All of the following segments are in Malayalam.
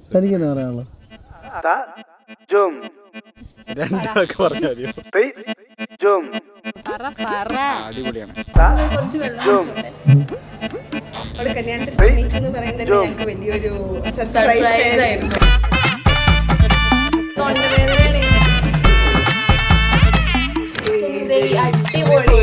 തനിക്ക് എന്നാ പറയാനുള്ളത് ത ജും രണ്ടൊക്കെ പറഞ്ഞാൽ മതിയോ തി ജും പറ പറ അടിപൊളിയാണ് ത കുറച്ച് വെള്ളം ജും അവള് കല്യാണത്തിൽ ശ്രമിച്ചു എന്ന് പറയുന്നത് തന്നെ ഞങ്ങൾക്ക് വലിയൊരു സർപ്രൈസ് ആയിരുന്നു തൊണ്ടവേദനയാണ് സുന്ദരി അടിപൊളി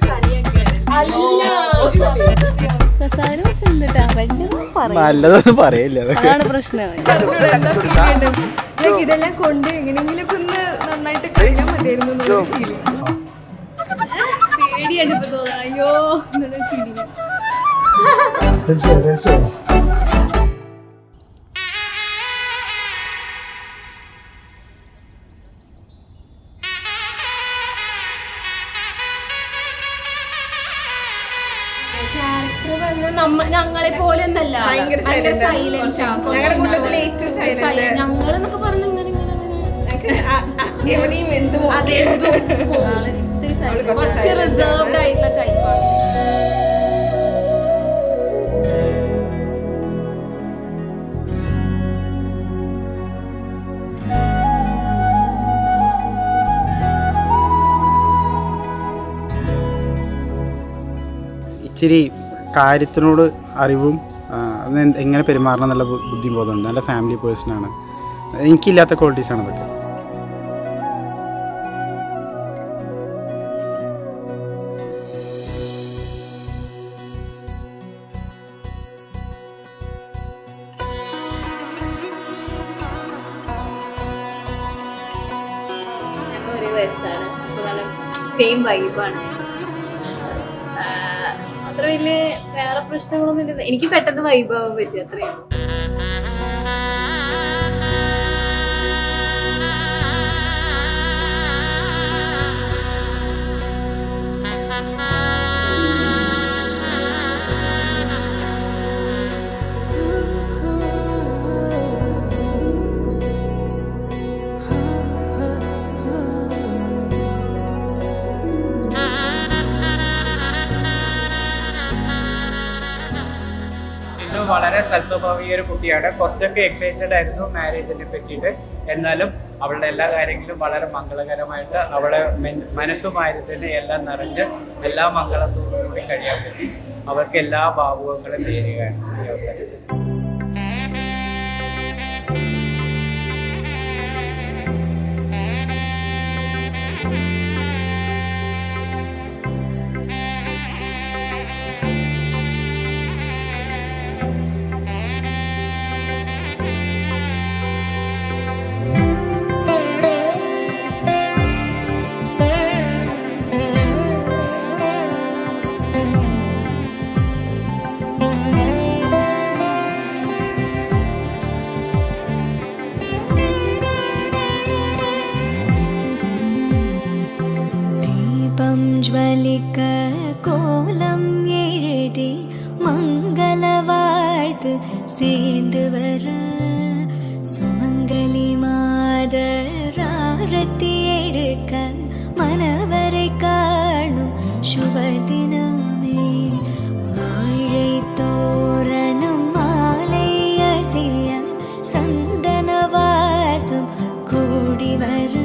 പ്രസാദം ചെന്നിട്ടാ വല്ലതും പറയും നല്ലതൊന്നും പറയില്ല അതൊക്കെ അതാണ് പ്രശ്നം ഞങ്ങൾക്ക് ഇതെല്ലാം കൊണ്ട് എങ്ങനെയെങ്കിലും ഒന്ന് നന്നായിട്ട് കഴിഞ്ഞാൽ മതിയായിരുന്നു എന്നൊരു ഫീലിംഗ് പേടിയാണ് ഇപ്പൊ തോന്നുന്നത് അയ്യോ എന്നുള്ള ഫീലിംഗ് രംസേ രംസേ ക്യാരക്ടർ പറഞ്ഞാൽ നമ്മ ഞങ്ങളെ പോലെ ഒന്നല്ല ഭയങ്കര silent ആണ്. ഞങ്ങളുടെ കൂട്ടത്തിലെ ഏറ്റവും silent. ഞങ്ങളെന്നൊക്കെ പറഞ്ഞ ഇങ്ങനെ ഇങ്ങനെ ഇങ്ങനെ ഞങ്ങൾക്ക് ആ- ആ- എവിടെയും എന്തും അതെ കുറച്ച് റിസർവ്ഡ് ആയിട്ടുള്ള ടൈപ്പാണ് ഇച്ചിരി കാര്യത്തിനോട് അറിവും ആ, അത് എങ്ങനെ പെരുമാറണം എന്നുള്ള ബു- ബുദ്ധിയും ബോധമുണ്ട് നല്ല ഫാമിലി പേഴ്സണാണ് എനിക്കില്ലാത്ത ക്വാളിറ്റീസാണ് അതൊക്കെ ഞങ്ങൾ ഒരേ വയസ്സാണ് അപ്പൊ നല്ല സെയിം വൈബാണ് അത്ര വലിയ വേറെ പ്രശ്നങ്ങളൊന്നും ഇല്ല എനിക്ക് പെട്ടെന്ന് വൈബാവാൻ പറ്റും അത്രയും ചിന്നു വളരെ സൽസ്വഭാവിക ഒരു കുട്ടിയാണ് കുറച്ചൊക്കെ എക്സൈറ്റഡ് ആയിരുന്നു മാരേജിനെ പറ്റിയിട്ട് എന്നാലും അവളുടെ എല്ലാ കാര്യങ്ങളും വളരെ മംഗളകരമായിട്ട് അവളെ മെൻ- മനസ്സുമായി തന്നെ എല്ലാം നിറഞ്ഞ് എല്ലാ മംഗളത്തോടും കൂടി കഴിയാൻ പറ്റി അവർക്ക് എല്ലാ ഭാവുകങ്ങളും നേരുകയാണ് ഈ അവസരത്തിൽ ദീപം ജ്വലിക്ക കോലം എഴുതി മംഗളവാഴ്ത്ത് சேர்ந்து வர சுமங்கலி மாதராரத்தி எடுக்க மனவரை காணும் சுபதினமே வாழை தோரணம் மாலை அசைய சந்தன வாசம் கூடி வர